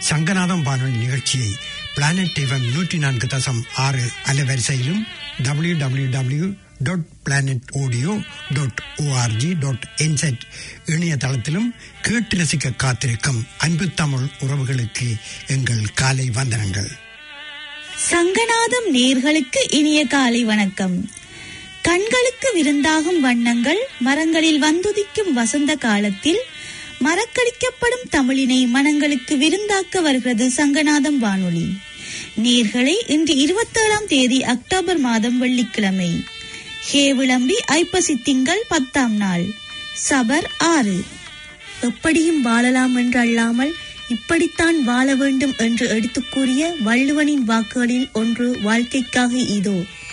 சங்கநாதம் வானொலி நிகழ்ச்சியை planet FM நூற்றி நான்கு தசம் ஆறு அலைவரிசையிலும் W W W dot planet audio dot org dot என்செட் இணையதளத்திலும் கேட்டு ரசிக்க காத்திருக்கும் அன்பு தமிழ் உறவுகளுக்கு எங்கள் காலை வந்தனங்கள் சங்கநாதம் நேர்களுக்கு இனிய காலை வணக்கம் கண்களுக்கு விருந்தாகும் வண்ணங்கள் மரங்களில் வந்துதிக்கும் வசந்த காலத்தில் மறக்கடிக்கப்படும் தமிழினை மனங்களுக்கு விருந்தாக்க வருகிறது சங்கநாதம் வானொலி நேர்களை இன்று இருபத்தேழாம் தேதி அக்டோபர் மாதம் வெள்ளிக்கிழமை ஹே விளம்பி ஐப்பசி திங்கள் பத்தாம் நாள் சபர் ஆறு எப்படியும் வாழலாம் என்று அல்லாமல் இப்படித்தான் வாழ வேண்டும் என்று எடுத்துக் கூறிய வள்ளுவனின் வாக்குகளில் ஒன்று வாழ்க்கைக்காக இதோ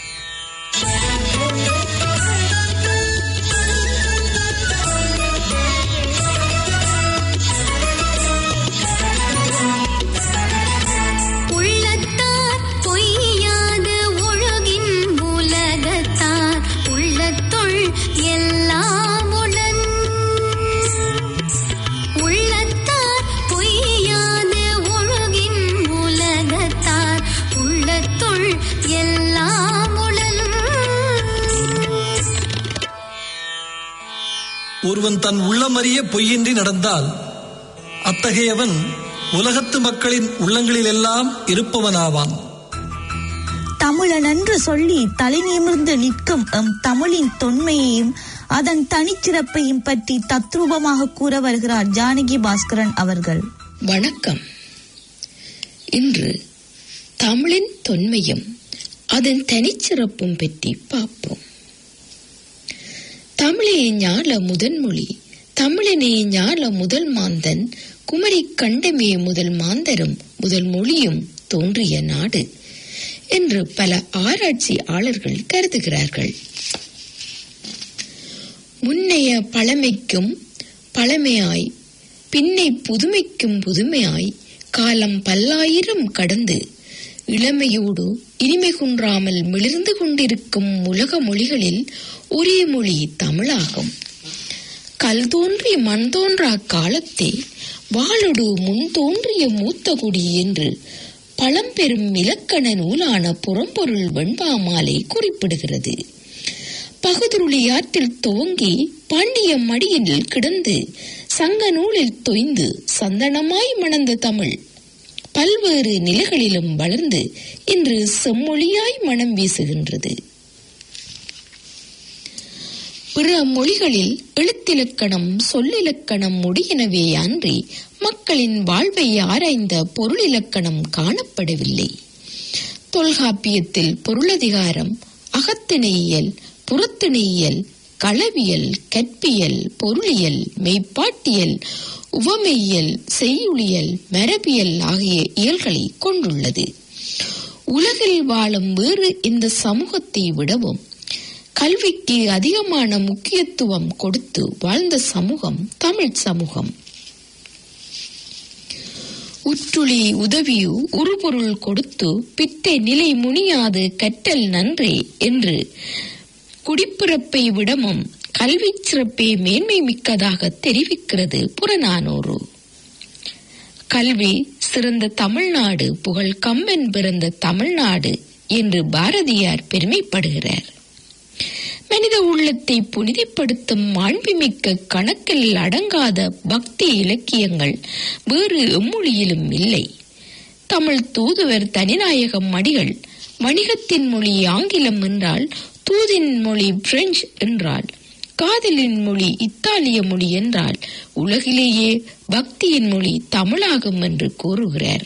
உள்ளத்தார் பொய்யாத ஒழுகின் உலகத்தார் உள்ளத்துள் எல்லாம் உடன் உள்ளத்தார் பொய்யாத ஒழுகின் உலகத்தார் உள்ளத்துள் எல்லாம் உடன் ஒருவன் தன் உள்ளமறிய பொய்யின்றி நடந்தால் அத்தகையவன் உலகத்து மக்களின் உள்ளங்களிலெல்லாம் இருப்பவனாவான் தமிழன் என்று சொல்லி தலை நிமிர்ந்து நிற்கும் எம் தமிழின் தொன்மையையும் அதன் தனிச்சிறப்பையும் பற்றி தத்ரூபமாக கூற வருகிறார் ஜானகி பாஸ்கரன் அவர்கள் வணக்கம் இன்று தமிழின் தொன்மையும் அதன் தனிச்சிறப்பும் பற்றி பார்ப்போம் தமிழே ஞால முதன்மொழி தமிழினே ஞால முதல் மாந்தன் குமரி கண்டமே முதல் மாந்தரும் முதல் மொழியும் தோன்றிய நாடு என்று பல ஆராய்ச்சியாளர்கள் கருதுகிறார்கள் முன்னைய பழமைக்கும் பழமையாய் பின்னை புதுமைக்கும் புதுமையாய் காலம் பல்லாயிரம் கடந்து இளமையோடு இனிமை குன்றாமல் மிளிர்ந்து கொண்டிருக்கும் உலக மொழிகளில் ஒரே மொழி தமிழாகும் கல் தோன்றி மண் தோன்றா காலத்தே வாளொடு முன் தோன்றிய மூத்த குடி என்று பழம்பெரும் இலக்கண நூலான புறம்பொருள் வெண்பாமாலை குறிப்பிடுகிறது பகுதுருளி ஆற்றில் துவங்கி பாண்டிய மடியில் கிடந்து சங்க நூலில் தொய்ந்து சந்தனமாய் மணந்த தமிழ் பல்வேறு நிலைகளிலும் வளர்ந்து இன்று செம்மொழியாய் மனம் வீசுகின்றது பிற மொழிகளில் எழுத்திலக்கணம் சொல்லிலக்கணம் முடியினவே அன்றி மக்களின் வாழ்வை ஆராய்ந்த பொருளிலக்கணம் காணப்படவில்லை தொல்காப்பியத்தில் பொருளதிகாரம் அகத்திணையியல் புறத்திணையியல் களவியல் கற்பியல் பொருளியல் மெய்ப்பாட்டியல் உவமெய்யல் செய்யுளியல் மரபியல் ஆகிய இயல்களை கொண்டுள்ளது உலகில் வாழும் வேறு இந்த சமூகத்தை விடவும் கல்விக்கு அதிகமான முக்கியத்துவம் கொடுத்து வாழ்ந்த சமூகம் தமிழ் சமூகம் உற்றுளி உதவி உருபொருள் கொடுத்து பிட்டை நிலை முனியாது கற்றல் நன்றே என்று குடிப்பிறப்பை விடமும் கல்வி சிறப்பே மேன்மை மிக்கதாக தெரிவிக்கிறது புறநானூறு கல்வி சிறந்த தமிழ்நாடு புகழ் கம்பன் பிறந்த தமிழ்நாடு என்று பாரதியார் பெருமைப்படுகிறார் மனித உள்ளத்தை புனிதப்படுத்தும் மாண்புமிக்க கணக்கில் அடங்காத பக்தி இலக்கியங்கள் வேறு எம்மொழியிலும் இல்லை தமிழ் தூதுவர் தனிநாயகம் மடிகள் வணிகத்தின் மொழி ஆங்கிலம் என்றால் தூதின் மொழி பிரெஞ்சு என்றால் காதலின் மொழி இத்தாலிய மொழி என்றால் உலகிலேயே பக்தியின் மொழி தமிழாகும் என்று கூறுகிறார்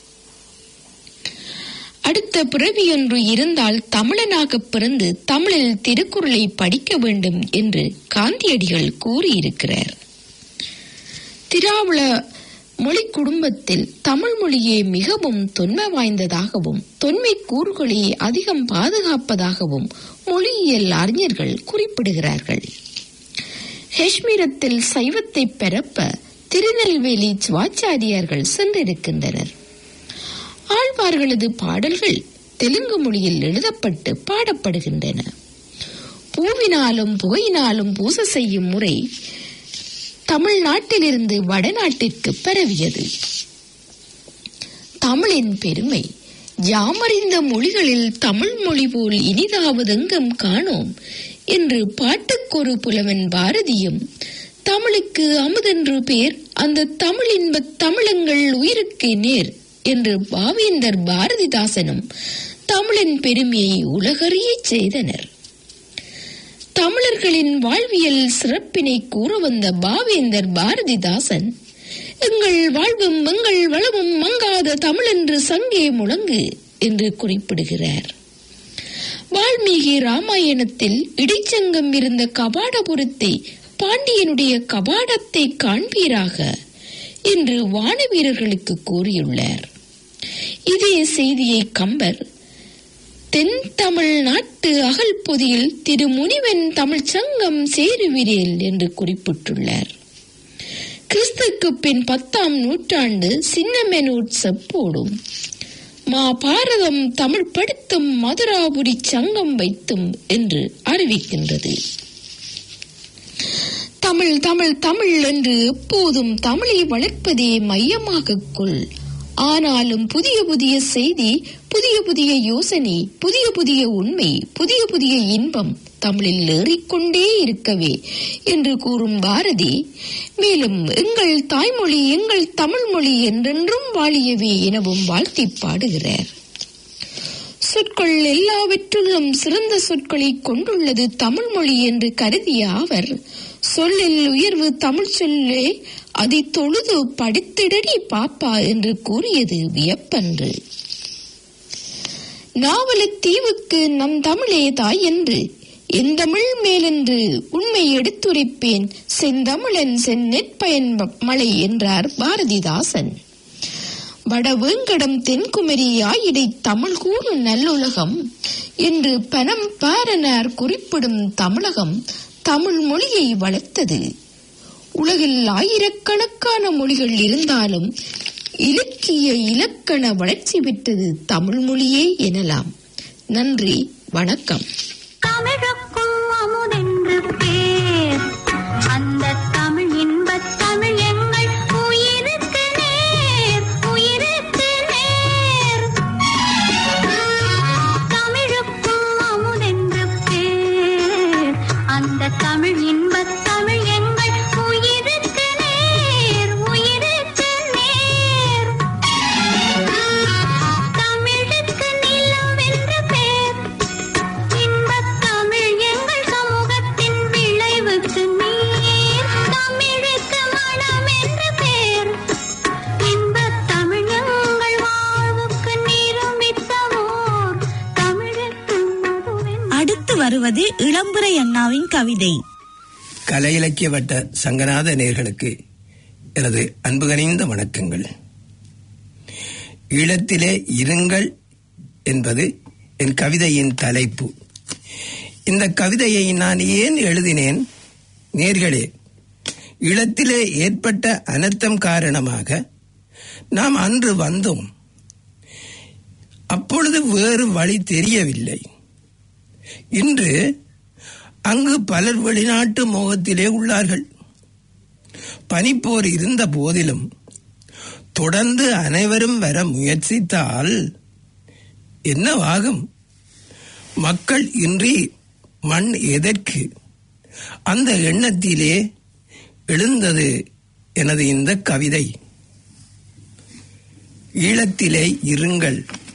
அடுத்த பிறவியொன்று இருந்தால் தமிழனாக பிறந்து தமிழில் திருக்குறளை படிக்க வேண்டும் என்று காந்தியடிகள் கூறியிருக்கிறார் திராவிட மொழி குடும்பத்தில் தமிழ் மொழியே மிகவும் தொன்மை வாய்ந்ததாகவும் தொன்மை கூறுகளை அதிகம் பாதுகாப்பதாகவும் மொழியியல் அறிஞர்கள் குறிப்பிடுகிறார்கள் காஷ்மீரத்தில் சைவத்தை பரப்ப திருநெல்வேலி சிவாச்சாரியார்கள் சென்றிருக்கின்றனர் ஆழ்வார்களது பாடல்கள் தெலுங்கு மொழியில் எழுதப்பட்டு பாடப்படுகின்றன பூவினாலும் புகையினாலும் பூசை செய்யும் முறை தமிழ்நாட்டிலிருந்து வடநாட்டிற்கு பரவியது தமிழின் பெருமை யாமறிந்த மொழிகளில் தமிழ் மொழி போல் இனிதாவதெங்கும் காணோம் என்று பாட்டுக்கொரு புலவன் பாரதியும் தமிழுக்கு அமுதென்று பேர் அந்த தமிழ் இன்பத் தமிழங்கள் உயிருக்கு நேர் என்று பாவேந்தர் பாரதிதாசனும் தமிழின் பெருமையை உலகறியச் செய்தனர் தமிழர்களின் வாழ்வியல் சிறப்பினை கூற வந்த பாவேந்தர் பாரதிதாசன் எங்கள் வாழ்வும் எங்கள் வளமும் மங்காத தமிழென்று சங்கே முழங்கு என்று குறிப்பிடுகிறார் வால்மீகி ராமாயணத்தில் இடைச்சங்கம் இருந்த கபாடபுரத்தை பாண்டியனுடைய கபாடத்தை காண்பீராக என்று வானவீரர்களுக்கு கூறியுள்ளார் இதே செய்தியை கம்பர் தென் தமிழ் நாட்டு அகல்பொதியில் திரு முனிவன் தமிழ் சங்கம் சேருவிரேல் என்று குறிப்பிட்டுள்ளார் கிறிஸ்துக்கு பின் பத்தாம் நூற்றாண்டு சின்னமெனூர் செப்போடும் மா பாரதம் தமிழ் படுத்தும் மதுராபுரி சங்கம் வைத்தும் என்று அறிவிக்கின்றது தமிழ் தமிழ் தமிழ் என்று எப்போதும் தமிழை வளர்ப்பதே மையமாகக் கொள் ஆனாலும் புதிய புதிய செய்தி புதிய புதிய யோசனை புதிய புதிய உண்மை புதிய புதிய இன்பம் தமிழில் ஏறிக்கொண்டே இருக்கவே என்று கூறும் பாரதி மேலும் எங்கள் தாய்மொழி எங்கள் தமிழ் மொழி என்றென்றும் வாழியவே எனவும் வாழ்த்தி பாடுகிறார் சொற்கள் எல்லாவற்றிலும் சிறந்த சொற்களை கொண்டுள்ளது தமிழ் மொழி என்று கருதிய அவர் சொல்லில் உயர்வு தமிழ் சொல்லே அதை தொழுது படித்திடடி பாப்பா என்று கூறியது வியப்பன்று நாவலத்தீவுக்கு நம் தமிழே தாய் என்று எந்தமிழ் மேலென்று உண்மை எடுத்துரைப்பேன் செந்தமிழன் செந்நெற்பயன் மலை என்றார் பாரதிதாசன் வடவேங்கடம் தென்குமரி ஆயிடை தமிழ் கூறும் நல்லுலகம் என்று பனம் பாரனார் குறிப்பிடும் தமிழகம் தமிழ் மொழியை வளர்த்தது உலகில் ஆயிரக்கணக்கான மொழிகள் இருந்தாலும் இலக்கிய இலக்கண வளர்ச்சி பெற்றது தமிழ் மொழியே எனலாம் நன்றி வணக்கம் தமிழுக்கும் அமுதென்று பேர் அந்த தமிழ் இன்பத் தமிழ் எங்கள் உயிருக்கு நேர் உயிருக்கு நேர் தமிழுக்கும் அமுதென்று பேர் அந்த தமிழ் இன்பத் தமிழ் எங்கள் உயிருக்கு நேர் உயிருக்கு நேர் தமிழுக்கு நிலவென்று பேர் இன்பத் தமிழ் எங்கள் சமூகத்தின் விளைவுக்கு நீர் தமிழுக்கு மனம் என்று பேர் இன்பத் தமிழ் எங்கள் வாழ்வுக்கு நிருமித்தவோர் தமிழுக்கு மதுவென்று அடுத்து வருவது இளம்புரை அண்ணாவின் கவிதை கலை இலக்கிய வட்ட சங்கநாத நேர்களுக்கு எனது அன்பு கனிந்த வணக்கங்கள் ஈழத்திலே இருங்கள் என்பது என் கவிதையின் தலைப்பு இந்த கவிதையை நான் ஏன் எழுதினேன் நேர்களே ஈழத்திலே ஏற்பட்ட அனர்த்தம் காரணமாக நாம் அன்று வந்தோம் அப்பொழுது வேறு வழி தெரியவில்லை இன்று அங்கு பலர் வெளிநாட்டு மோகத்திலே உள்ளார்கள் பனிப்போர் இருந்த போதிலும் தொடர்ந்து அனைவரும் வர முயற்சித்தால் என்னவாகும் மக்கள் இன்றி மண் எதற்கு அந்த எண்ணத்திலே எழுந்தது எனது இந்த கவிதை ஈழத்திலே இருங்கள்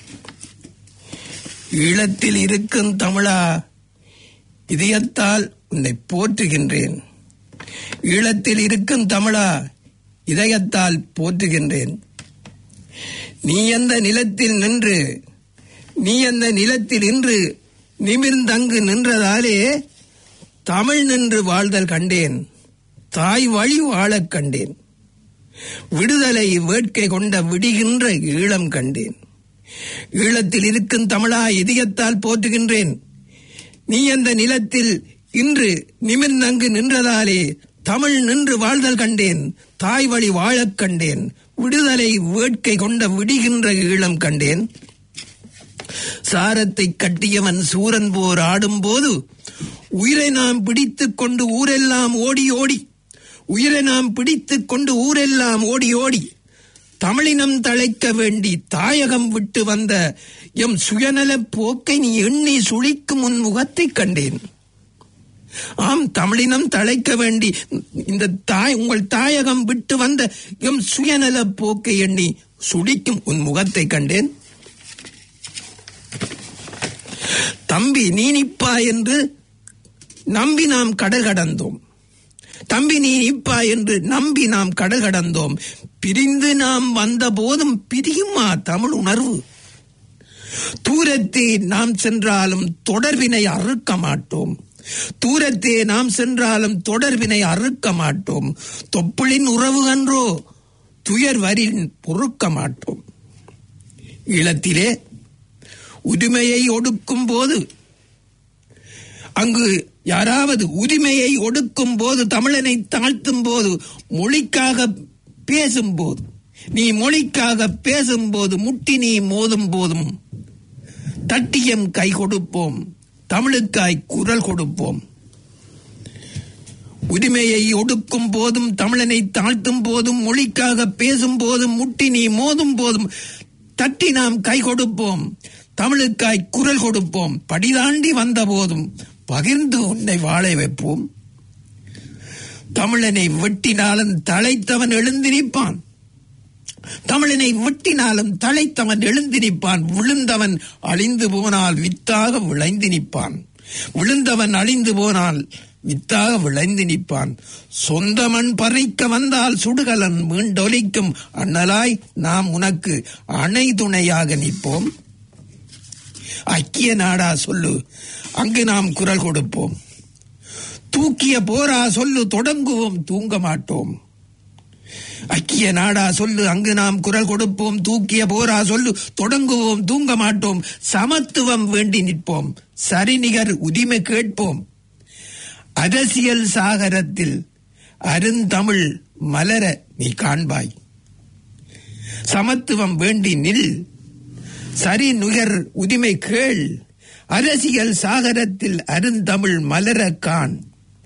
ஈழத்தில் இருக்கும் தமிழா இதயத்தால் உன்னை போற்றுகின்றேன் ஈழத்தில் இருக்கும் தமிழா இதயத்தால் போற்றுகின்றேன் நீ அந்த நிலத்தில் நின்று நீ அந்த நிலத்தில் இன்று நிமிர்ந்தங்கு நின்றதாலே தமிழ் நின்று வாழ்தல் கண்டேன் தாய் வழி வாழக் கண்டேன் விடுதலை வேட்கை கொண்ட விடுகின்ற ஈழம் கண்டேன் ஈழத்தில் இருக்கும் தமிழா இதயத்தால் போற்றுகின்றேன் நீ அந்த நிலத்தில் இன்று நிமிர்ந்தங்கு நின்றதாலே தமிழ் நின்று வாழ்தல் கண்டேன் தாய் வழி வாழக் கண்டேன் விடுதலை வேட்கை கொண்ட விடுகின்ற ஈழம் கண்டேன் சாரத்தை கட்டியவன் சூரன் போர் ஆடும்போது உயிரை நாம் பிடித்துக் கொண்டு ஊரெல்லாம் ஓடி ஓடி உயிரை நாம் பிடித்துக் கொண்டு ஊரெல்லாம் ஓடி ஓடி தமிழினம் தழைக்க வேண்டி தாயகம் விட்டு வந்த எம் சுயநலப் போக்கை நீ எண்ணி சுழிக்கும் உன் முகத்தைக் கண்டேன் ஆம் தமிழினம் தழைக்க வேண்டி இந்த தாய் உங்கள் தாயகம் விட்டு வந்த எம் சுயநல போக்கை எண்ணி சுடிக்கும் உன் முகத்தை கண்டேன் தம்பி நீ நிப்பா என்று நம்பி நாம் கடல் கடந்தோம் தம்பி நீ நிப்பா என்று நம்பி நாம் கடல் கடந்தோம் பிரிந்து நாம் வந்த போதும் பிரியுமா தமிழ் உணர்வு தூரத்தே நாம் சென்றாலும் தொடர்பினை அறுக்க மாட்டோம் தூரத்தே நாம் சென்றாலும் தொடர்பினை அறுக்க மாட்டோம் தொப்புளின் உறவு அன்றோ துயர் வரின் பொறுக்க மாட்டோம் ஈழத்திலே உரிமையை ஒடுக்கும் போது அங்கு யாராவது உரிமையை ஒடுக்கும் போது தமிழனை தாழ்த்தும் போது மொழிக்காக பேசும்போது நீ மொழிக்காக பேசும்போது முட்டி நீ மோதும் போதும் தட்டியம் கை கொடுப்போம் தமிழுக்காய் குரல் கொடுப்போம் உரிமையை ஒடுக்கும் போதும் தமிழனை தாழ்த்தும் போதும் மொழிக்காக பேசும் போதும் முட்டி நீ மோதும் போதும் தட்டி நாம் கை கொடுப்போம் தமிழுக்காய் குரல் கொடுப்போம் படிதாண்டி வந்த போதும் பகிர்ந்து உன்னை வாழ வைப்போம் தமிழனை வெட்டினாலும் தலைத்தவன் எழுந்து நிற்பான் தமிழனை வெட்டினாலும் தலைத்தவன் எழுந்து நிற்பான் விழுந்தவன் அழிந்து போனால் வித்தாக விளைந்து நிற்பான் விழுந்தவன் அழிந்து போனால் வித்தாக விளைந்து நிற்பான் சொந்த மண் பறிக்க வந்தால் சுடுகலன் மீண்டொலிக்கும் அண்ணலாய் நாம் உனக்கு அணை துணையாக நிற்போம் ஐக்கிய நாடா சொல்லு அங்கு நாம் குரல் கொடுப்போம் தூக்கிய போரா சொல்லு தொடங்குவோம் தூங்க மாட்டோம் ஐக்கிய நாடா சொல்லு அங்கு நாம் குரல் கொடுப்போம் தூக்கிய போரா சொல்லு தொடங்குவோம் தூங்க மாட்டோம் சமத்துவம் வேண்டி நிற்போம் சரிநிகர் உரிமை கேட்போம் அரசியல் சாகரத்தில் அருந்தமிழ் மலர நீ காண்பாய் சமத்துவம் வேண்டி நில் சரி நுகர் உரிமை கேள் அரசியல் சாகரத்தில் அருந்தமிழ் மலர காண்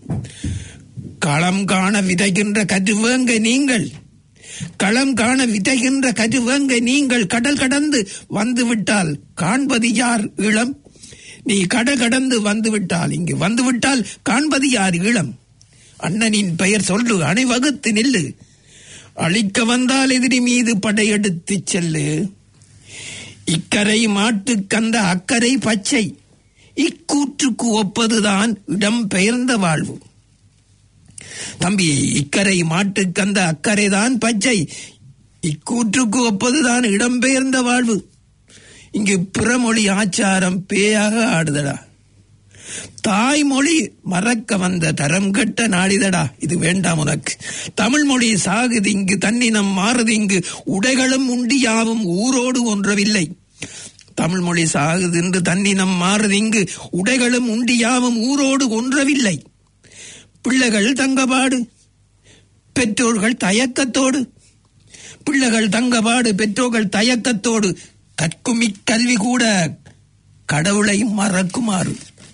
களம் காண விதைகின்ற கருவேங்க நீங்கள் களம் காண விதைகின்ற கருவேங்க நீங்கள் கடல் கடந்து வந்துவிட்டால் காண்பது யார் இளம் நீ கடல் கடந்து வந்துவிட்டால் இங்கு வந்துவிட்டால் காண்பது யார் இளம் அண்ணனின் பெயர் சொல்லு அணிவகுத்து நில்லு அழிக்க வந்தால் எதிரி மீது படையெடுத்துச் செல்லு இக்கரை மாட்டு கந்த அக்கரை பச்சை இக்கூற்றுக்கு ஒப்பதுதான் இடம் பெயர்ந்த வாழ்வு தம்பி இக்கரை மாட்டு கந்த அக்கரைதான் பச்சை இக்கூற்றுக்கு ஒப்பதுதான் இடம்பெயர்ந்த வாழ்வு இங்கு பிறமொழி ஆச்சாரம் பேயாக ஆடுதடா தாய்மொழி மறக்க வந்த தரம் கெட்ட நாளிதடா இது வேண்டாம் உனக்கு தமிழ் மொழி சாகுது இங்கு தன்னினம் மாறுது இங்கு உடைகளும் உண்டியாவும் ஊரோடு ஒன்றவில்லை தமிழ் மொழி சாகுது என்று தன்னினம் மாறுது இங்கு உடைகளும் உண்டியாவும் ஊரோடு ஒன்றவில்லை பிள்ளைகள் தங்கபாடு பெற்றோர்கள் தயக்கத்தோடு பிள்ளைகள் தங்கபாடு பெற்றோர்கள் தயக்கத்தோடு கற்கும் இக்கல்வி கூட கடவுளையும் மறக்குமாறு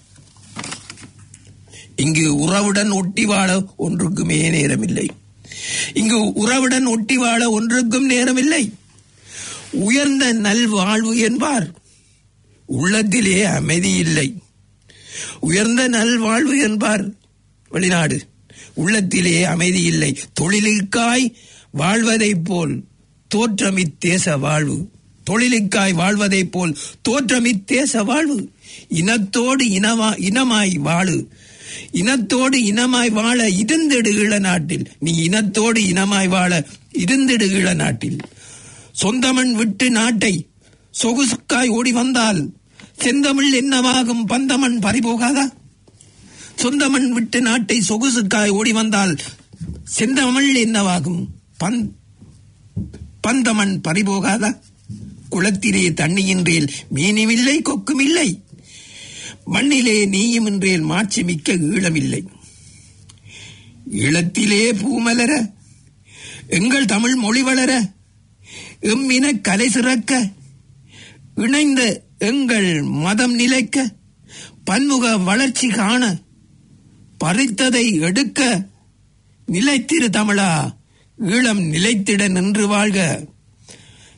இங்கு உறவுடன் ஒட்டி வாழ ஒன்றுக்குமே நேரமில்லை இங்கு உறவுடன் ஒட்டி வாழ ஒன்றுக்கும் நேரமில்லை உயர்ந்த நல்வாழ்வு என்பார் உள்ளத்திலே அமைதி இல்லை உயர்ந்த நல்வாழ்வு என்பார் வெளிநாடு உள்ளத்திலே அமைதி இல்லை தொழிலுக்காய் வாழ்வதைப் போல் தோற்றமித்தேச வாழ்வு தொழிலுக்காய் வாழ்வதைப் போல் தோற்றமித்தேச வாழ்வு இனத்தோடு இனமா இனமாய் வாழு இனத்தோடு இனமாய் வாழ இருந்திடு ஈழ நாட்டில் நீ இனத்தோடு இனமாய் வாழ இருந்திடு ஈழ நாட்டில் சொந்தமண் விட்டு நாட்டை சொகுசுக்காய் ஓடி வந்தால் செந்தமிழ் என்னவாகும் பந்தமண் பறிபோகாதா சொந்தமண் விட்டு நாட்டை சொகுசுக்காய் ஓடி வந்தால் செந்தமிழ் என்னவாகும் பந் பந்தமண் பறிபோகாதா குளத்திலே தண்ணியின்றேல் மீனுமில்லை கொக்குமில்லை மண்ணிலே நீயுமின்றேல் மாட்சி மிக்க ஈழமில்லை ஈழத்திலே பூமலர எங்கள் தமிழ் மொழி வளர எம்மின கலை சிறக்க இணைந்த எங்கள் மதம் நிலைக்க பன்முக வளர்ச்சி காண பறித்ததை எடுக்க நிலைத்திரு தமிழா ஈழம் நிலைத்திட நின்று வாழ்க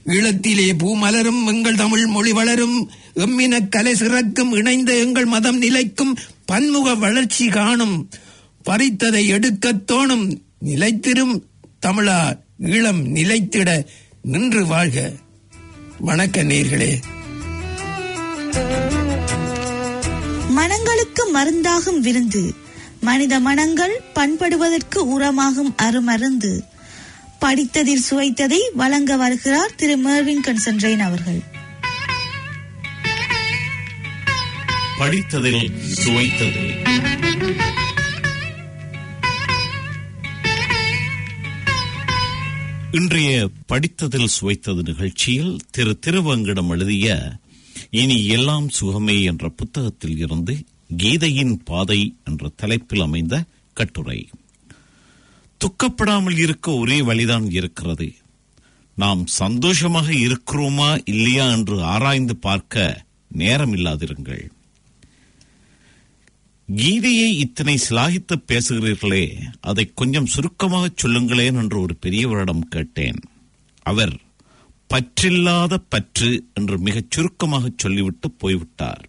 ஈழத்திலே பூ மலரும் எங்கள் தமிழ் மொழி வளரும் எம்மின கலை சிறக்கும் இணைந்த எங்கள் மதம் நிலைக்கும் பன்முக வளர்ச்சி காணும் பறித்ததை எடுக்கத் தோணும் நிலைத்திரும் தமிழா ஈழம் நிலைத்திட நின்று வாழ்க வணக்க நேர்களே மனங்களுக்கு மருந்தாகும் விருந்து மனித மனங்கள் பண்படுவதற்கு உரமாகும் அருமருந்து படித்ததில் சுவைத்ததை வழங்க வருகிறார் திரு மேர்வின் கன்சன்ட்ரைன் அவர்கள் படித்ததில் சுவைத்தது இன்றைய படித்ததில் சுவைத்தது நிகழ்ச்சியில் திரு திருவங்கிடம் எழுதிய இனி எல்லாம் சுகமே என்ற புத்தகத்தில் இருந்து கீதையின் பாதை என்ற தலைப்பில் அமைந்த கட்டுரை துக்கப்படாமல் இருக்க ஒரே வழிதான் இருக்கிறது நாம் சந்தோஷமாக இருக்கிறோமா இல்லையா என்று ஆராய்ந்து பார்க்க நேரம் இல்லாதிருங்கள் கீதையை இத்தனை சிலாகித்து பேசுகிறீர்களே அதை கொஞ்சம் சுருக்கமாக சொல்லுங்களேன் என்று ஒரு பெரியவரிடம் கேட்டேன் அவர் பற்றில்லாத பற்று என்று மிகச் சுருக்கமாக சொல்லிவிட்டு போய்விட்டார்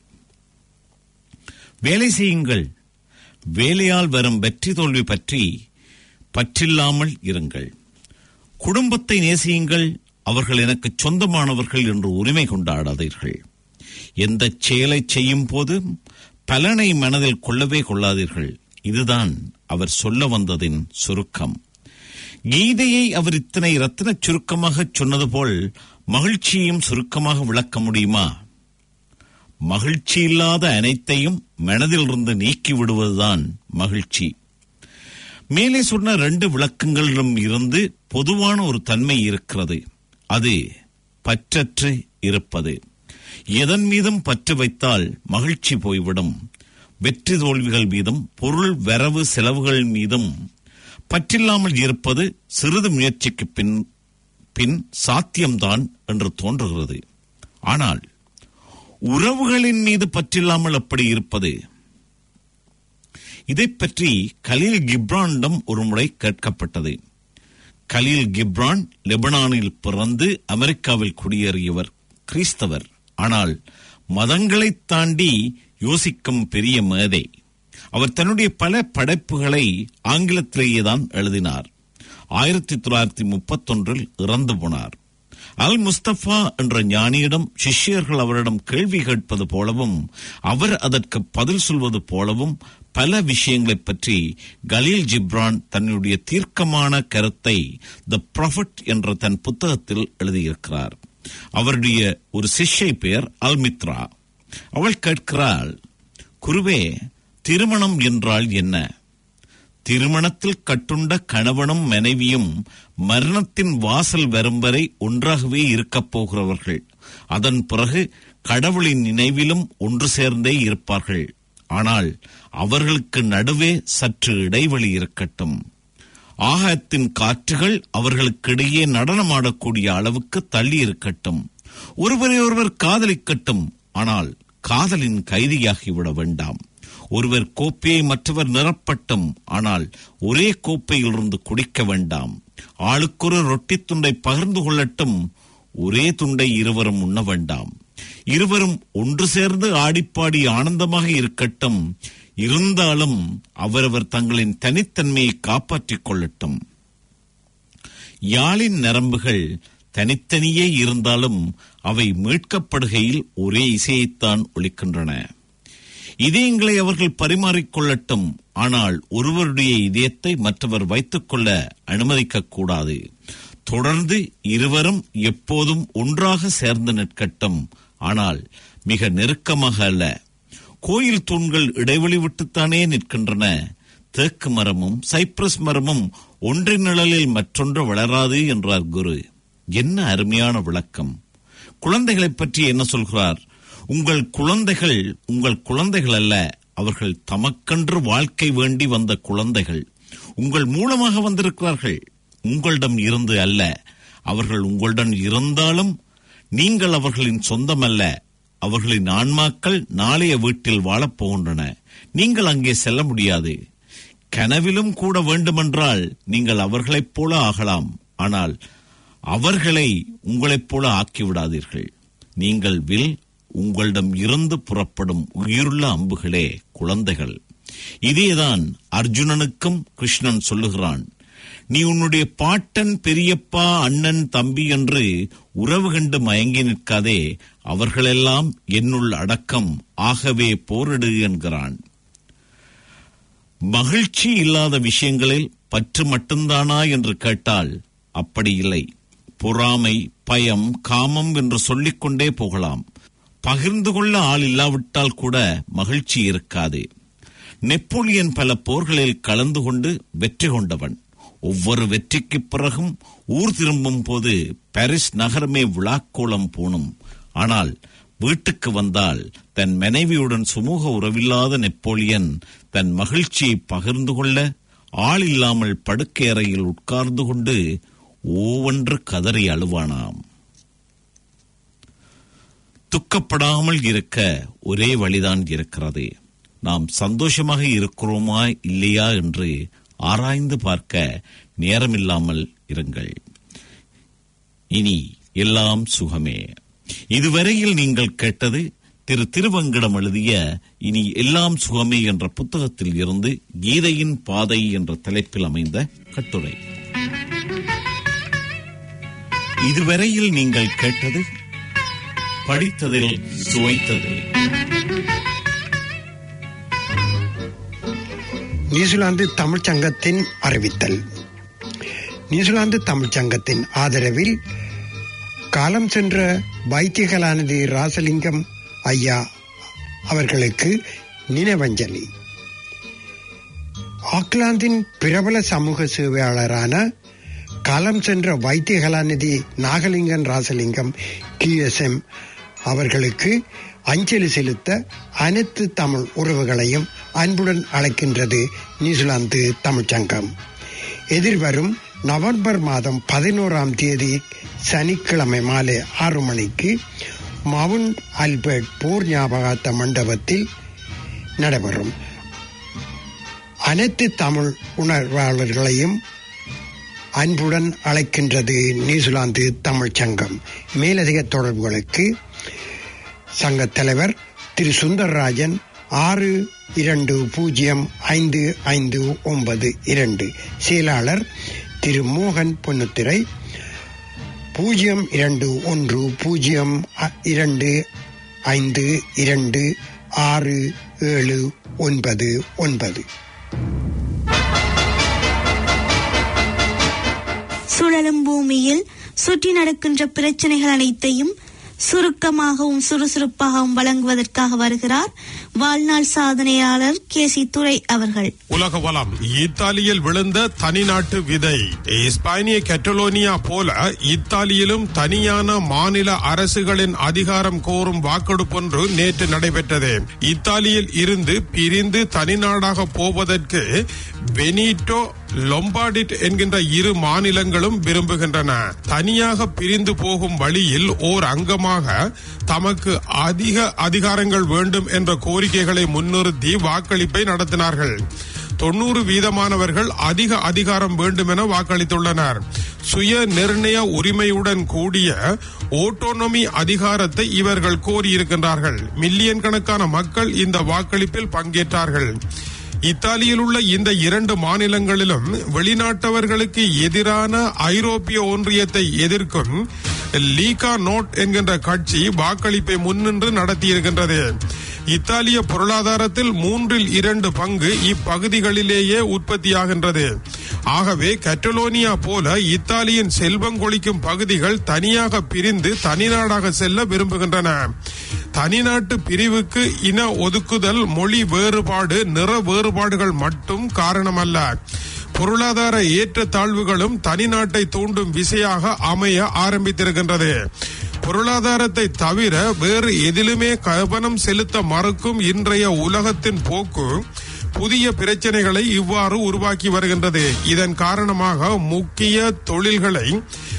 வேலை செய்யுங்கள் வேலையால் வரும் வெற்றி தோல்வி பற்றி பற்றில்லாமல் இருங்கள் குடும்பத்தை நேசியுங்கள் அவர்கள் எனக்கு சொந்தமானவர்கள் என்று உரிமை கொண்டாடாதீர்கள் எந்த செயலை செய்யும் போதும் பலனை மனதில் கொள்ளவே கொள்ளாதீர்கள் இதுதான் அவர் சொல்ல வந்ததின் சுருக்கம் கீதையை அவர் இத்தனை ரத்தின சுருக்கமாக சொன்னது போல் மகிழ்ச்சியையும் சுருக்கமாக விளக்க முடியுமா மகிழ்ச்சி இல்லாத அனைத்தையும் மனதிலிருந்து நீக்கி விடுவதுதான் மகிழ்ச்சி மேலே சொன்ன ரெண்டு விளக்கங்களிலும் இருந்து பொதுவான ஒரு தன்மை இருக்கிறது அது பற்றற்று இருப்பது எதன் மீதும் பற்று வைத்தால் மகிழ்ச்சி போய்விடும் வெற்றி தோல்விகள் மீதும் பொருள் வரவு செலவுகள் மீதும் பற்றில்லாமல் இருப்பது சிறிது முயற்சிக்கு பின் பின் சாத்தியம்தான் என்று தோன்றுகிறது ஆனால் உறவுகளின் மீது பற்றில்லாமல் அப்படி இருப்பது இதை பற்றி கலீல் கிப்ரானிடம் ஒருமுறை கேட்கப்பட்டது கலீல் கிப்ரான் லெபனானில் பிறந்து அமெரிக்காவில் குடியேறியவர் கிறிஸ்தவர் ஆனால் மதங்களை தாண்டி யோசிக்கும் பெரிய மேதை அவர் தன்னுடைய பல படைப்புகளை ஆங்கிலத்திலேயே தான் எழுதினார் ஆயிரத்தி தொள்ளாயிரத்தி முப்பத்தொன்றில் இறந்து போனார் அல் முஸ்தபா என்ற ஞானியிடம் சிஷ்யர்கள் அவரிடம் கேள்வி கேட்பது போலவும் அவர் அதற்கு பதில் சொல்வது போலவும் பல விஷயங்களைப் பற்றி கலீல் ஜிப்ரான் தன்னுடைய தீர்க்கமான கருத்தை த ப்ராஃபட் என்ற தன் புத்தகத்தில் எழுதியிருக்கிறார் அவருடைய ஒரு சிஷ்யை பெயர் அல்மித்ரா அவள் கேட்கிறாள் குருவே திருமணம் என்றால் என்ன திருமணத்தில் கட்டுண்ட கணவனும் மனைவியும் மரணத்தின் வாசல் வரும் வரை ஒன்றாகவே இருக்கப் போகிறவர்கள் அதன் பிறகு கடவுளின் நினைவிலும் ஒன்று சேர்ந்தே இருப்பார்கள் ஆனால் அவர்களுக்கு நடுவே சற்று இடைவெளி இருக்கட்டும் ஆகத்தின் காற்றுகள் அவர்களுக்கிடையே நடனமாடக்கூடிய அளவுக்கு தள்ளி இருக்கட்டும் ஒருவரை ஒருவர் காதலிக்கட்டும் ஆனால் காதலின் கைதியாகிவிட வேண்டாம் ஒருவர் கோப்பையை மற்றவர் நிரப்பட்டும் ஆனால் ஒரே கோப்பையிலிருந்து குடிக்க வேண்டாம் ஆளுக்கொரு ரொட்டி துண்டை பகிர்ந்து கொள்ளட்டும் ஒரே துண்டை இருவரும் உண்ண வேண்டாம் இருவரும் ஒன்று சேர்ந்து ஆடிப்பாடி ஆனந்தமாக இருக்கட்டும் இருந்தாலும் அவரவர் தங்களின் தனித்தன்மையை காப்பாற்றிக் கொள்ளட்டும் யாழின் நரம்புகள் தனித்தனியே இருந்தாலும் அவை மீட்கப்படுகையில் ஒரே இசையைத்தான் ஒழிக்கின்றன இதயங்களை அவர்கள் பரிமாறிக்கொள்ளட்டும் ஆனால் ஒருவருடைய இதயத்தை மற்றவர் வைத்துக் கொள்ள அனுமதிக்க கூடாது தொடர்ந்து இருவரும் எப்போதும் ஒன்றாக சேர்ந்து நிற்கட்டும் ஆனால் மிக நெருக்கமாக அல்ல கோயில் தூண்கள் இடைவெளி விட்டுத்தானே நிற்கின்றன தேக்கு மரமும் சைப்ரஸ் மரமும் ஒன்றின் நிழலில் மற்றொன்று வளராது என்றார் குரு என்ன அருமையான விளக்கம் குழந்தைகளைப் பற்றி என்ன சொல்கிறார் உங்கள் குழந்தைகள் உங்கள் குழந்தைகள் அல்ல அவர்கள் தமக்கென்று வாழ்க்கை வேண்டி வந்த குழந்தைகள் உங்கள் மூலமாக வந்திருக்கிறார்கள் உங்களிடம் இருந்து அல்ல அவர்கள் உங்களிடம் இருந்தாலும் நீங்கள் அவர்களின் சொந்தமல்ல அவர்களின் ஆன்மாக்கள் நாளைய வீட்டில் வாழப்போகின்றன நீங்கள் அங்கே செல்ல முடியாது கனவிலும் கூட வேண்டுமென்றால் நீங்கள் அவர்களைப் போல ஆகலாம் ஆனால் அவர்களை உங்களைப் போல ஆக்கிவிடாதீர்கள் நீங்கள் வில் உங்களிடம் இருந்து புறப்படும் உயிருள்ள அம்புகளே குழந்தைகள் இதேதான் அர்ஜுனனுக்கும் கிருஷ்ணன் சொல்லுகிறான் நீ உன்னுடைய பாட்டன் பெரியப்பா அண்ணன் தம்பி என்று உறவு கண்டு மயங்கி நிற்காதே அவர்களெல்லாம் என்னுள் அடக்கம் ஆகவே போரிடு என்கிறான் மகிழ்ச்சி இல்லாத விஷயங்களில் பற்று மட்டும்தானா என்று கேட்டால் அப்படி இல்லை பொறாமை பயம் காமம் என்று சொல்லிக்கொண்டே போகலாம் பகிர்ந்து கொள்ள ஆள் இல்லாவிட்டால் கூட மகிழ்ச்சி இருக்காது நெப்போலியன் பல போர்களில் கலந்து கொண்டு வெற்றி கொண்டவன் ஒவ்வொரு வெற்றிக்குப் பிறகும் ஊர் திரும்பும் போது பாரிஸ் நகரமே விழாக்கோலம் பூணும் ஆனால் வீட்டுக்கு வந்தால் தன் மனைவியுடன் சுமூக உறவில்லாத நெப்போலியன் தன் மகிழ்ச்சியை பகிர்ந்து கொள்ள ஆள் இல்லாமல் படுக்கை அறையில் உட்கார்ந்து கொண்டு ஓவென்று கதறி அழுவானாம் துக்கப்படாமல் இருக்க ஒரே வழிதான் இருக்கிறது நாம் சந்தோஷமாக இருக்கிறோமா இல்லையா என்று ஆராய்ந்து பார்க்க நேரமில்லாமல் இருங்கள் இனி எல்லாம் சுகமே இதுவரையில் நீங்கள் கேட்டது திரு திருவங்கடம் எழுதிய இனி எல்லாம் சுகமே என்ற புத்தகத்தில் இருந்து கீதையின் பாதை என்ற தலைப்பில் அமைந்த கட்டுரை இதுவரையில் நீங்கள் கேட்டது படித்ததில் சுவைத்தது நியூசிலாந்து தமிழ்ச் சங்கத்தின் அறிவித்தல் நியூசிலாந்து தமிழ்ச் சங்கத்தின் ஆதரவில் காலம் சென்ற வைத்தியகலாநிதி ராசலிங்கம் ஐயா அவர்களுக்கு நினைவஞ்சலி ஆக்லாந்தின் பிரபல சமூக சேவையாளரான காலம் சென்ற வைத்தியகலாநிதி நாகலிங்கன் ராசலிங்கம் கியூஎஸ்எம் அவர்களுக்கு அஞ்சலி செலுத்த அனைத்து தமிழ் உறவுகளையும் அன்புடன் அழைக்கின்றது நியூசிலாந்து தமிழ்ச்சங்கம் எதிர்வரும் நவம்பர் மாதம் பதினோராம் தேதி சனிக்கிழமை மாலை ஆறு மணிக்கு மவுண்ட் ஆல்பர்ட் போர் ஞாபகார்த்த மண்டபத்தில் நடைபெறும் அனைத்து தமிழ் உணர்வாளர்களையும் அன்புடன் அழைக்கின்றது நியூசிலாந்து தமிழ்ச் சங்கம் மேலதிக தொடர்புகளுக்கு சங்க தலைவர் திரு சுந்தரராஜன் ஆறு இரண்டு பூஜ்ஜியம் ஐந்து ஐந்து ஒன்பது இரண்டு செயலாளர் திரு மோகன் பொன்னுத்திரை பூஜ்ஜியம் இரண்டு ஒன்று பூஜ்ஜியம் அ- இரண்டு ஐந்து இரண்டு ஆறு ஏழு ஒன்பது ஒன்பது சுழலும் பூமியில் சுற்றி நடக்கின்ற பிரச்சனைகள் அனைத்தையும் சுருக்கமாகவும் சுறுசுறுப்பாகவும் வழங்குவதற்காக வருகிறார் வாழ்நாள் சாதனையாளர் கே சி துரை அவர்கள் உலக வளம் இத்தாலியில் விழுந்த தனிநாட்டு விதை இஸ்பானிய கெட்டலோனியா போல இத்தாலியிலும் தனியான மாநில அரசுகளின் அதிகாரம் கோரும் வாக்கெடுப்பொன்று நேற்று நடைபெற்றது இத்தாலியில் இருந்து பிரிந்து தனிநாடாக போவதற்கு பெனிட்டோ லொம்பாடிட் என்கின்ற இரு மாநிலங்களும் விரும்புகின்றன தனியாக பிரிந்து போகும் வழியில் ஓர் அங்கமாக தமக்கு அதிக அதிகாரங்கள் வேண்டும் என்ற கோரிக்கைகளை முன்னிறுத்தி வாக்களிப்பை நடத்தினார்கள் தொண்ணூறு வீதமானவர்கள் அதிக அதிகாரம் வேண்டும் என வாக்களித்துள்ளனர் சுய நிர்ணய உரிமையுடன் கூடிய ஓட்டோனமி அதிகாரத்தை இவர்கள் கோரியிருக்கின்றார்கள் மில்லியன் கணக்கான மக்கள் இந்த வாக்களிப்பில் பங்கேற்றார்கள் இத்தாலியில் உள்ள இந்த இரண்டு மாநிலங்களிலும் வெளிநாட்டவர்களுக்கு எதிரான ஐரோப்பிய ஒன்றியத்தை எதிர்க்கும் லீகா நோட் என்கின்ற கட்சி வாக்களிப்பை முன்னின்று நடத்தியிருக்கின்றது இத்தாலிய பொருளாதாரத்தில் மூன்றில் இரண்டு பங்கு இப்பகுதிகளிலேயே உற்பத்தியாகின்றது ஆகவே கட்டலோனியா போல இத்தாலியின் செல்வம் கொளிக்கும் பகுதிகள் தனியாக பிரிந்து தனிநாடாக செல்ல விரும்புகின்றன தனிநாட்டு பிரிவுக்கு இன ஒதுக்குதல் மொழி வேறுபாடு நிற வேறுபாடுகள் மட்டும் காரணமல்ல பொருளாதார ஏற்றத்தாழ்வுகளும் தனிநாட்டை தூண்டும் விசையாக அமைய ஆரம்பித்திருக்கின்றது பொருளாதாரத்தை தவிர வேறு எதிலுமே கவனம் செலுத்த மறுக்கும் இன்றைய உலகத்தின் போக்கு புதிய பிரச்சனைகளை இவ்வாறு உருவாக்கி வருகின்றது இதன் காரணமாக முக்கிய தொழில்களை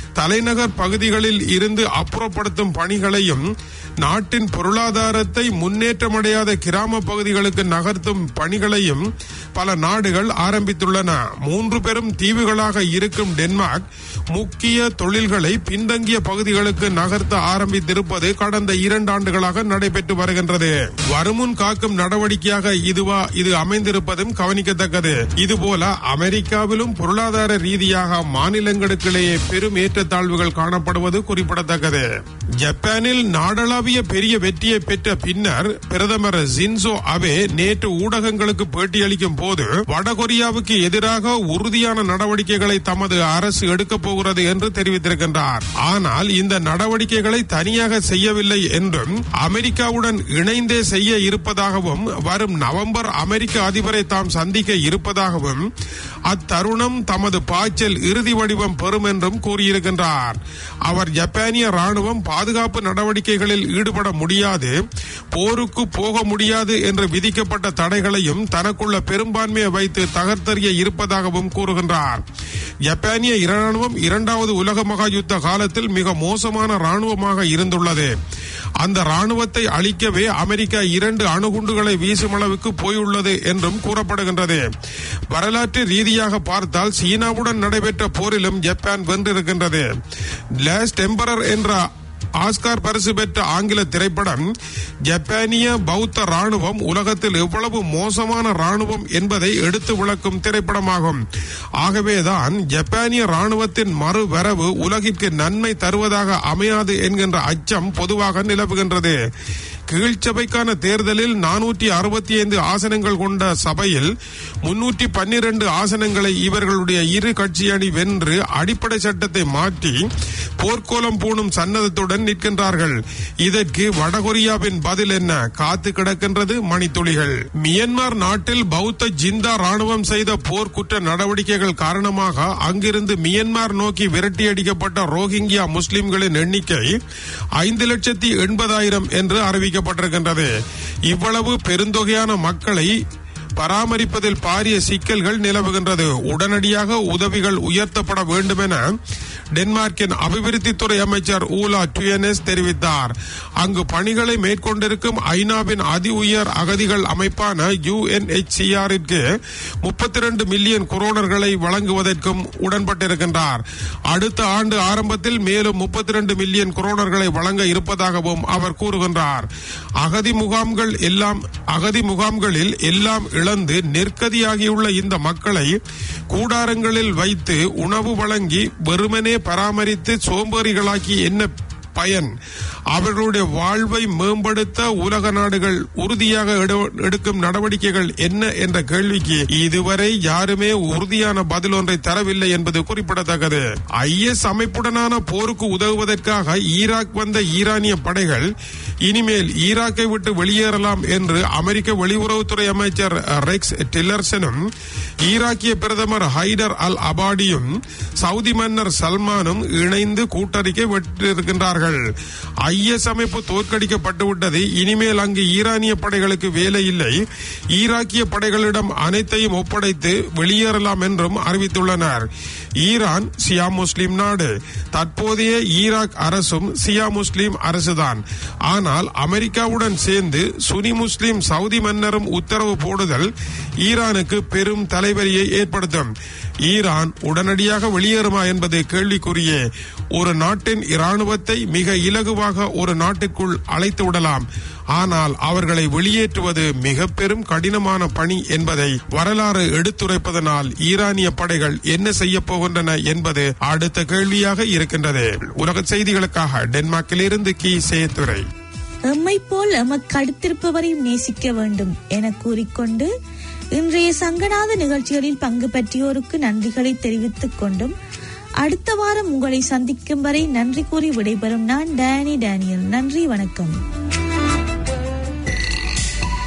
தலைநகர் பகுதிகளில் இருந்து அப்புறப்படுத்தும் பணிகளையும் நாட்டின் பொருளாதாரத்தை முன்னேற்றமடையாத கிராம பகுதிகளுக்கு நகர்த்தும் பணிகளையும் பல நாடுகள் ஆரம்பித்துள்ளன மூன்று பெரும் தீவுகளாக இருக்கும் டென்மார்க் முக்கிய தொழில்களை பின்தங்கிய பகுதிகளுக்கு நகர்த்த ஆரம்பித்திருப்பது கடந்த இரண்டு ஆண்டுகளாக நடைபெற்று வருகின்றது வருமுன் காக்கும் நடவடிக்கையாக இதுவா இது அமைந்திருப்பதும் கவனிக்கத்தக்கது இதுபோல அமெரிக்காவிலும் பொருளாதார ரீதியாக மாநிலங்களுக்கிடையே பெரும் ஏற்றத்தாழ்வுகள் காணப்படுவது குறிப்பிடத்தக்கது ஜப்பானில் நாடளாவிய பெரிய வெற்றியை பெற்ற பின்னர் பிரதமர் ஜின்சோ அபே நேற்று ஊடகங்களுக்கு பேட்டியளிக்கும் போது வடகொரியாவுக்கு எதிராக உறுதியான நடவடிக்கைகளை தமது அரசு எடுக்கப் போகிறது என்று தெரிவித்திருக்கின்றார் ஆனால் இந்த நடவடிக்கைகளை தனியாக செய்யவில்லை என்றும் அமெரிக்காவுடன் இணைந்தே செய்ய இருப்பதாகவும் வரும் நவம்பர் அமெரிக்க அதிபரை தாம் சந்திக்க இருப்பதாகவும் அத்தருணம் தமது பாய்ச்சல் இறுதி வடிவம் பெறும் என்றும் கூறியிருக்கின்றார் அவர் ஜப்பானிய ராணுவம் பாதுகாப்பு நடவடிக்கைகளில் ஈடுபட முடியாது போருக்கு போக முடியாது என்று விதிக்கப்பட்ட தடைகளையும் தனக்குள்ள பெரும்பான்மையை வைத்து தகர்த்தறிய இருப்பதாகவும் கூறுகின்றார் ஜப்பானிய ராணுவம் இரண்டாவது உலக மகா யுத்த காலத்தில் மிக மோசமான ராணுவமாக இருந்துள்ளது அந்த ராணுவத்தை அழிக்கவே அமெரிக்கா இரண்டு அணுகுண்டுகளை வீசும் அளவுக்கு போயுள்ளது என்றும் கூறப்படுகின்றது வரலாற்று ரீதியாக பார்த்தால் சீனாவுடன் நடைபெற்ற போரிலும் ஜப்பான் வென்றிருக்கின்றது லாஸ்ட் டெம்பரர் என்ற ஆஸ்கார் பரிசு பெற்ற ஆங்கில திரைப்படம் ஜப்பானிய பௌத்த ராணுவம் உலகத்தில் எவ்வளவு மோசமான ராணுவம் என்பதை எடுத்து விளக்கும் திரைப்படமாகும் ஆகவேதான் ஜப்பானிய ராணுவத்தின் மறு வரவு உலகிற்கு நன்மை தருவதாக அமையாது என்கின்ற அச்சம் பொதுவாக நிலவுகின்றது கீழ்ச்சபைக்கான தேர்தலில் நானூற்றி அறுபத்தி ஐந்து ஆசனங்கள் கொண்ட சபையில் முன்னூற்றி பன்னிரண்டு ஆசனங்களை இவர்களுடைய இரு கட்சி அணி வென்று அடிப்படை சட்டத்தை மாற்றி போர்க்கோலம் பூணும் சன்னதத்துடன் நிற்கின்றார்கள் இதற்கு வடகொரியாவின் பதில் என்ன காத்து கிடக்கின்றது மணித்துளிகள் மியன்மார் நாட்டில் பௌத்த ஜிந்தா ராணுவம் செய்த போர்க்குற்ற நடவடிக்கைகள் காரணமாக அங்கிருந்து மியன்மார் நோக்கி விரட்டியடிக்கப்பட்ட ரோஹிங்கியா முஸ்லிம்களின் எண்ணிக்கை ஐந்து லட்சத்தி எண்பதாயிரம் என்று அறிவிக்கப்பட்டிருக்கின்றது இவ்வளவு பெருந்தொகையான மக்களை பராமரிப்பதில் பாரிய சிக்கல்கள் நிலவுகின்றது உடனடியாக உதவிகள் உயர்த்தப்பட வேண்டும் என டென்மார்க்கின் அபிவிருத்தித்துறை அமைச்சர் ஊலா டுயனஸ் தெரிவித்தார் அங்கு பணிகளை மேற்கொண்டிருக்கும் ஐநாவின் அதி உயர் அகதிகள் அமைப்பான யுஎன்எச்சிஆருக்கு முப்பத்தி ரெண்டு மில்லியன் குரோனர்களை வழங்குவதற்கும் உடன்பட்டிருக்கின்றார் அடுத்த ஆண்டு ஆரம்பத்தில் மேலும் முப்பத்தி ரெண்டு மில்லியன் குரோனர்களை வழங்க இருப்பதாகவும் அவர் கூறுகின்றார் அகதி முகாம்கள் எல்லாம் அகதி முகாம்களில் எல்லாம் இழந்து நெருக்கதியாகியுள்ள இந்த மக்களை கூடாரங்களில் வைத்து உணவு வழங்கி வெறுமனே பராமரித்து சோம்பேறிகளாக்கி என்ன பயன் அவர்களுடைய வாழ்வை மேம்படுத்த உலக நாடுகள் உறுதியாக எடு- எடுக்கும் நடவடிக்கைகள் என்ன என்ற கேள்விக்கு இதுவரை யாருமே உறுதியான பதில் ஒன்றை தரவில்லை என்பது குறிப்பிடத்தக்கது ஐஎஸ் அமைப்புடனான போருக்கு உதவுவதற்காக ஈராக் வந்த ஈரானிய படைகள் இனிமேல் ஈராக்கை விட்டு வெளியேறலாம் என்று அமெரிக்க வெளியுறவுத்துறை அமைச்சர் ரெக்ஸ் டில்லர்சனும் ஈராக்கிய பிரதமர் ஹைடர் அல் அபாடியும் சவுதி மன்னர் சல்மானும் இணைந்து கூட்டறிக்கை விட்டிருக்கின்றார்கள் ஐஎஸ் அமைப்பு தோற்கடிக்கப்பட்டு விட்டது இனிமேல் அங்கு ஈரானிய படைகளுக்கு வேலை இல்லை ஈராக்கிய படைகளிடம் அனைத்தையும் ஒப்படைத்து வெளியேறலாம் என்றும் அறிவித்துள்ளனர் ஈரான் சியா முஸ்லிம் நாடு தற்போதைய ஈராக் அரசும் சியா முஸ்லிம் அரசுதான் ஆனால் அமெரிக்காவுடன் சேர்ந்து சுனி முஸ்லிம் சவுதி மன்னரும் உத்தரவு போடுதல் ஈரானுக்கு பெரும் தலைவலியை ஏற்படுத்தும் ஈரான் உடனடியாக வெளியேறுமா என்பது கேள்விக்குரிய ஒரு நாட்டின் இராணுவத்தை மிக இலகுவாக ஒரு நாட்டிற்குள் அழைத்து விடலாம் ஆனால் அவர்களை வெளியேற்றுவது மிக பெரும் கடினமான பணி என்பதை வரலாறு எடுத்துரைப்பதனால் ஈரானிய படைகள் என்ன செய்ய போகின்றன என்பது அடுத்த கேள்வியாக இருக்கின்றது உலக செய்திகளுக்காக டென்மார்க்கிலிருந்து கி சேத்துரை எம்மை போல் எமக்கு அடுத்திருப்பவரையும் நேசிக்க வேண்டும் என கூறிக்கொண்டு இன்றைய சங்கநாத நிகழ்ச்சிகளில் பங்கு பற்றியோருக்கு நன்றிகளை தெரிவித்துக் கொண்டும் அடுத்த வாரம் உங்களை சந்திக்கும் வரை நன்றி கூறி விடைபெறும் நான் டேனி டேனியல் நன்றி வணக்கம்